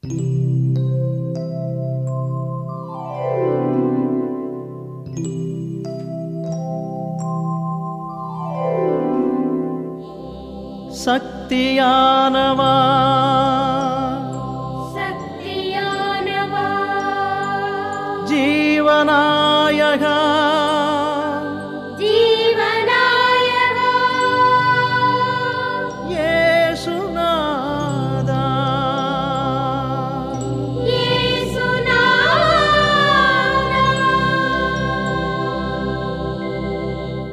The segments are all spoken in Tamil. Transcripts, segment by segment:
சக்தியானவா சக்தியானவா ஜீவநாயகா ஜீவநாயகா ஏசுநாதா இயேசுநாதா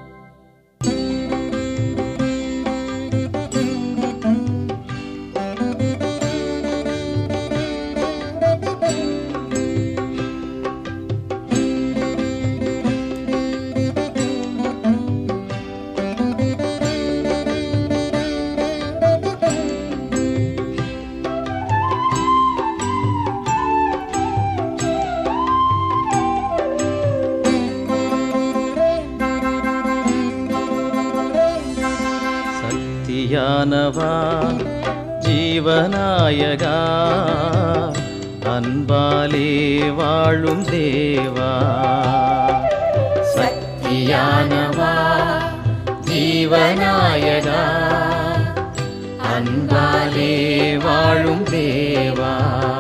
சக்தியானவா ஜீவநாயகா அன்பாலே வாழும் தேவா சக்தியானவா ஜீவநாயகா அன்பாலே வாழும் தேவா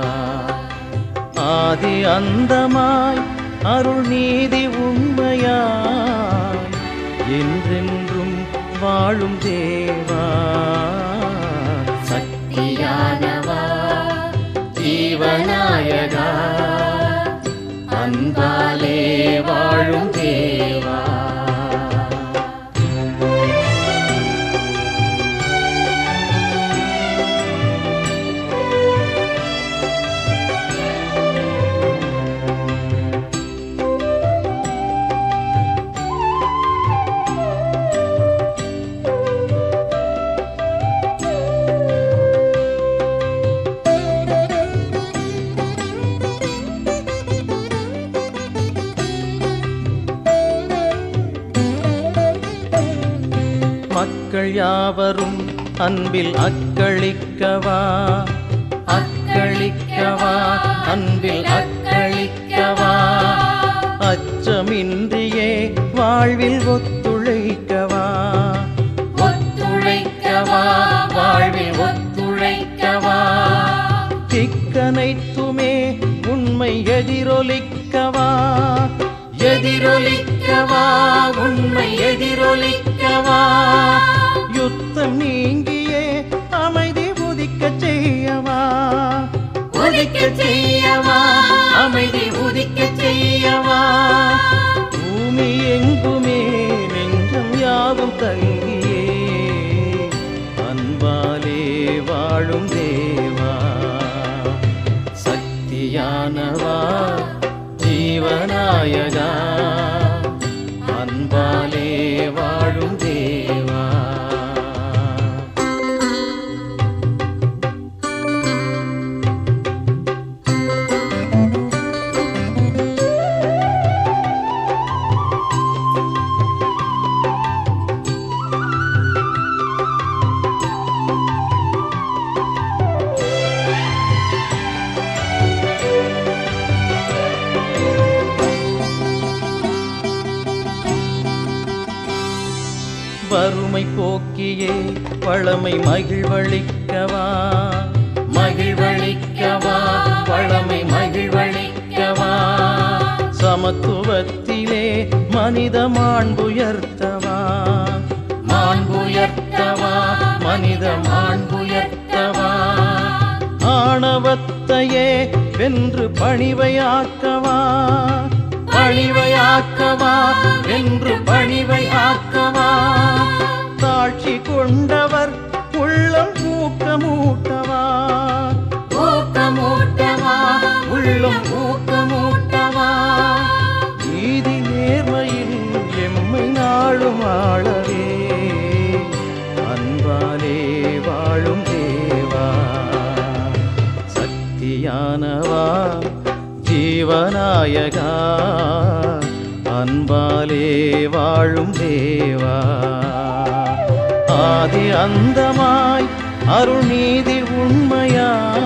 ஆதி அந்தமாய் அருள் நீதி உண்மையாய் என்றென்றும் வாழும் தேவா சக்தியானவா ஜீவநாயகா அன்பாலே வாழும் தேவா மக்கள் யாவரும் அன்பில் அக்களிக்கவா அக்களிக்கவா அன்பில் அக்களிக்கவா அச்சமின்றியே வாழ்வில் ஒத்துழைக்கவா ஒத்துழைக்கவா வாழ்வில் ஒத்துழைக்கவா திக்கனைத்துமே உண்மை எதிரொலிக்கவா எதிரொலிக்கவா உண்மை எதிரொலிக்கவா யுத்தம் நீங்கியே அமைதி உதிக்க செய்யவா உதிக்க செய்யவா அமைதி உதிக்க செய்யவா பூமி எங்குமே நெஞ்சம் யாவும் தங்கியே அன்பாலே வாழும் தேவா சக்தியானவா ஜீவநாயகா அன்பாலே வாழும் தேவா வறுமை போக்கியே வளமை மகிழ்வளிக்கவா மகிழ்வளிக்கவா வளமை மகிழ்வளிக்கவா சமத்துவத்திலே மனித மாண்புயர்த்தவா மாண்புயர்த்தவா மனித மாண்புயர்த்தவா ஆணவத்தையே வென்று பணிவையாக்கவா பணிவையாக்கவா என்று பணிவை ஆக்கவா தாட்சி கொண்டவர் உள்ளம் ஊக்கமூட்டவா ஊக்கமூட்டவா உள்ளம் ஊக்கமூட்டவா நீதி நேர்மையில் எம்மை நாளும் ஆளவே அன்பாலே வாழும் தேவா சக்தியானவா ஜீவநாயகா அன்பாலே வாழும் தேவா ஆதி அந்தமாய் அருள் நீதி உண்மையாய்